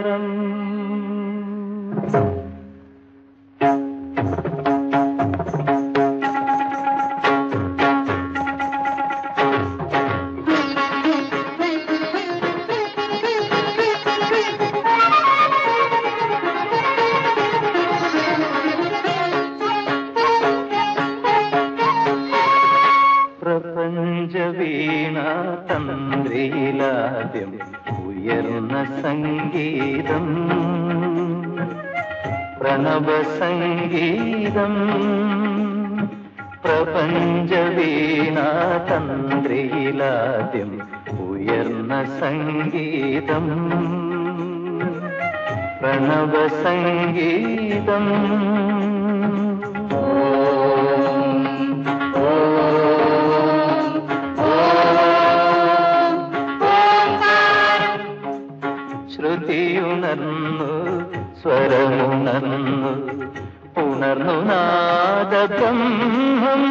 ഓങ്കാരം പ്രപഞ്ചവീണ തന്ത്രിയിലാദ്യം ഉയർന്ന സംഗീതം പ്രണവ സംഗീതം പ്രപഞ്ചവീണ തന്ത്രിയിലാദ്യം ഉയർന്ന സംഗീതം പ്രണവ സംഗീതം ശ്രുതിയുണർന്നു സ്വരമുണർന്നു ഉണർന്നു നാദബ്രഹ്മം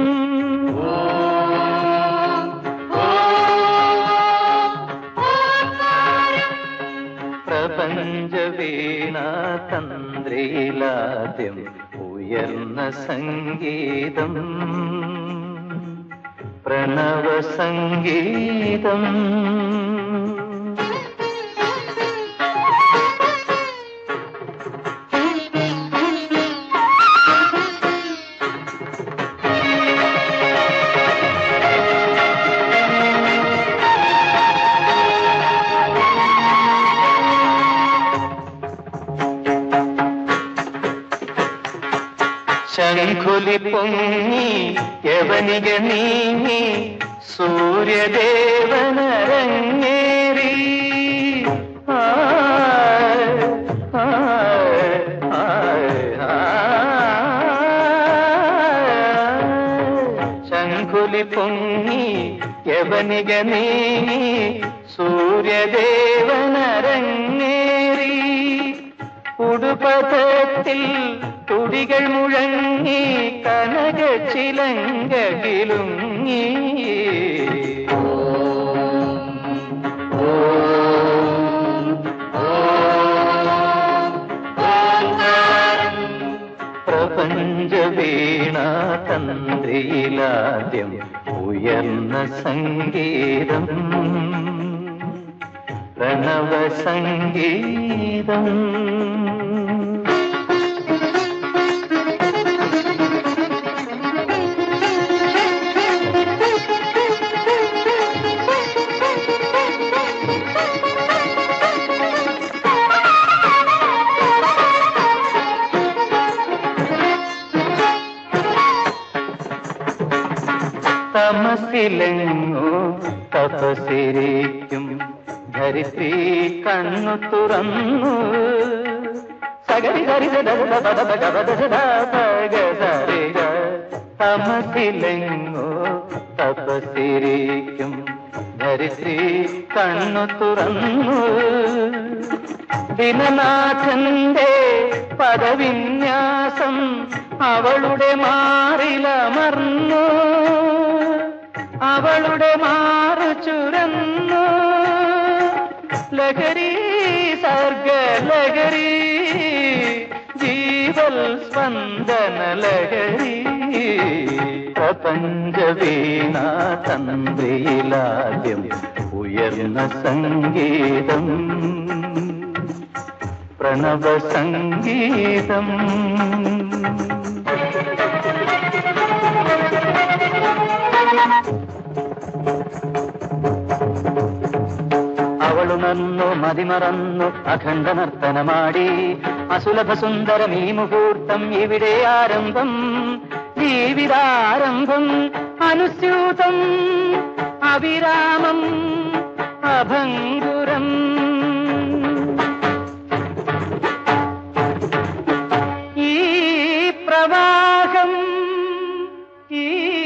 പ്രപഞ്ചവീണ തന്ത്രിയിലാദ്യം ഉയർന്ന സംഗീതം പ്രണവ സംഗീതം ശംഖുലി പൊങ്ങി യവനിക നീങ്ങി സൂര്യദേവനരങ്ങേറി ആയ്, ആയ്, ആയ്, ആയ്. ശംഖുലി പൊങ്ങി യവനിക നീങ്ങി സൂര്യദേവനരങ്ങേറി ഉടുപഥത്തിൽ തുടികൾ മുഴങ്ങി കനക ചിലങ്കകിലുങ്ങി പ്രപഞ്ചവീണ തന്ത്രിയിലാദ്യം ഉയർന്ന സംഗീതം പ്രണവ സംഗീതം തമസിലെങ്ങോ തപസിരിക്കും ധരിത്രി കണ്ണു തുറന്നു സഗരി സരി സദ സദ പദ പദ പദ സദ പഗ സരിഗ. തമസിലെങ്ങോ തപസിരിക്കും ധരിത്രി കണ്ണു തുറന്നു ദിനനാഥന്റെ പദവിന്യാസം അവളുടെ മാറിലമർന്നു അവളുടെ മാറു ചുരന്നു ലഹരി സർഗ ലഹരി ജീവൽ സ്പന്ദന ലഹരി പ്രപഞ്ചവീണ തന്ത്രിയിലാദ്യം ഉയർന്ന സംഗീതം പ്രണവ സംഗീതം അവളുണർന്നു മതിമറന്നു അഖണ്ഡ നർത്തനമാടി അസുലഭ സുന്ദരം ഈ മുഹൂർത്തം ഇവിടെ ആരംഭം ജീവിതാരംഭം അനുസ്യൂതം അവിരാമം അഭംഗുരം ഈ പ്രവാഹം ഈ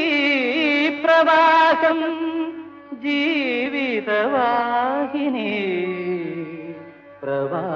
പ്രവാഹം ജീവിതവാഹിനി പ്രവാഹം